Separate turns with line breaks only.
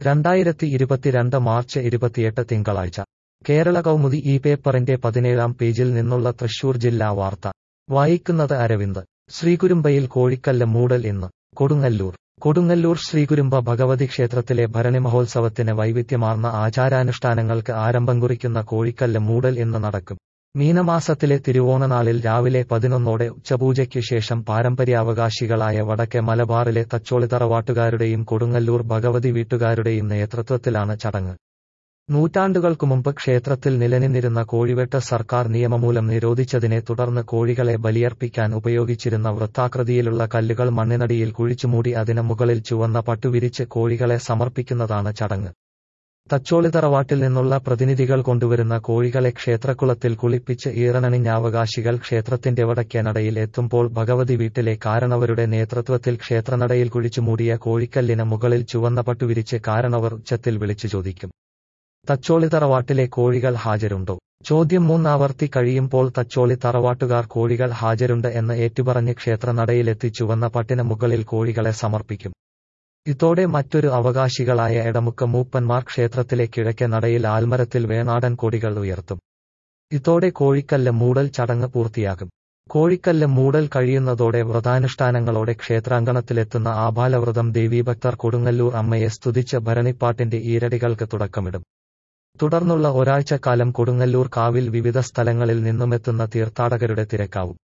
രണ്ടായിരത്തി ഇരുപത്തിരണ്ട് മാർച്ച് ഇരുപത്തിയെട്ട് തിങ്കളാഴ്ച കേരള കൗമുദി ഈ പേപ്പറിന്റെ പതിനേഴാം പേജിൽ നിന്നുള്ള തൃശൂർ ജില്ലാ വാർത്ത വായിക്കുന്നത് അരവിന്ദ് ശ്രീകുരുമ്പയിൽ കോഴിക്കല്ല് മൂടൽ ഇന്ന് കൊടുങ്ങല്ലൂർ കൊടുങ്ങല്ലൂർ ശ്രീകുരുമ്പ ഭഗവതി ക്ഷേത്രത്തിലെ ഭരണി മഹോത്സവത്തിന് വൈവിധ്യമാർന്ന ആചാരാനുഷ്ഠാനങ്ങൾക്ക് ആരംഭം കുറിക്കുന്ന കോഴിക്കല്ല് മൂടൽ ഇന്ന് നടക്കും മീനമാസത്തിലെ തിരുവോണനാളിൽ രാവിലെ പതിനൊന്നോടെ ഉച്ചപൂജയ്ക്കു ശേഷം പാരമ്പര്യാവകാശികളായ വടക്കെ മലബാറിലെ തച്ചോളി തറവാട്ടുകാരുടെയും കൊടുങ്ങല്ലൂർ ഭഗവതി വീട്ടുകാരുടെയും നേതൃത്വത്തിലാണ് ചടങ്ങ് നൂറ്റാണ്ടുകൾക്കു മുമ്പ് ക്ഷേത്രത്തിൽ നിലനിന്നിരുന്ന കോഴിവെട്ട് സർക്കാർ നിയമമൂലം നിരോധിച്ചതിനെ തുടർന്ന് കോഴികളെ ബലിയർപ്പിക്കാൻ ഉപയോഗിച്ചിരുന്ന വൃത്താകൃതിയിലുള്ള കല്ലുകൾ മണ്ണിനടിയിൽ കുഴിച്ചുമൂടി അതിന് മുകളിൽ ചുവന്ന പട്ടുവിരിച്ച് കോഴികളെ സമർപ്പിക്കുന്നതാണ് ചടങ്ങ് തച്ചോളി തറവാട്ടിൽ നിന്നുള്ള പ്രതിനിധികൾ കൊണ്ടുവരുന്ന കോഴികളെ ക്ഷേത്രക്കുളത്തിൽ കുളിപ്പിച്ച് ഈറനണിഞ്ഞാവകാശികൾ ക്ഷേത്രത്തിന്റെ വടക്കേനടയിൽ എത്തുമ്പോൾ ഭഗവതി വീട്ടിലെ കാരണവരുടെ നേതൃത്വത്തിൽ ക്ഷേത്രനടയിൽ കുഴിച്ചുമൂടിയ കോഴിക്കല്ലിന് മുകളിൽ ചുവന്ന പട്ടുവിരിച്ച് കാരണവർ ഉച്ചത്തിൽ വിളിച്ചു ചോദിക്കും തച്ചോളി തറവാട്ടിലെ കോഴികൾ ഹാജരുണ്ടോ ചോദ്യം മൂന്നാവർത്തി കഴിയുമ്പോൾ തച്ചോളി തറവാട്ടുകാർ കോഴികൾ ഹാജരുണ്ട് എന്ന് ഏറ്റുപറഞ്ഞ് ക്ഷേത്രനടയിലെത്തി ചുവന്ന പട്ടിന് മുകളിൽ കോഴികളെ സമർപ്പിക്കും ഇതോടെ മറ്റൊരു അവകാശികളായ എടമുക്ക മൂപ്പന്മാർ ക്ഷേത്രത്തിലെ കിഴക്കേ നടയിൽ ആൽമരത്തിൽ വേണാടൻ കൊടികൾ ഉയർത്തും ഇതോടെ കോഴിക്കല്ല് മൂടൽ ചടങ്ങ് പൂർത്തിയാകും കോഴിക്കല്ല് മൂടൽ കഴിയുന്നതോടെ വ്രതാനുഷ്ഠാനങ്ങളോടെ ക്ഷേത്രാങ്കണത്തിലെത്തുന്ന ആബാലവ്രതം ദേവീഭക്തർ കൊടുങ്ങല്ലൂർ അമ്മയെ സ്തുതിച്ച് ഭരണിപ്പാട്ടിന്റെ ഈരടികൾക്ക് തുടക്കമിടും തുടർന്നുള്ള ഒരാഴ്ചക്കാലം കൊടുങ്ങല്ലൂർ കാവിൽ വിവിധ സ്ഥലങ്ങളിൽ നിന്നുമെത്തുന്ന തീർത്ഥാടകരുടെ തിരക്കാവും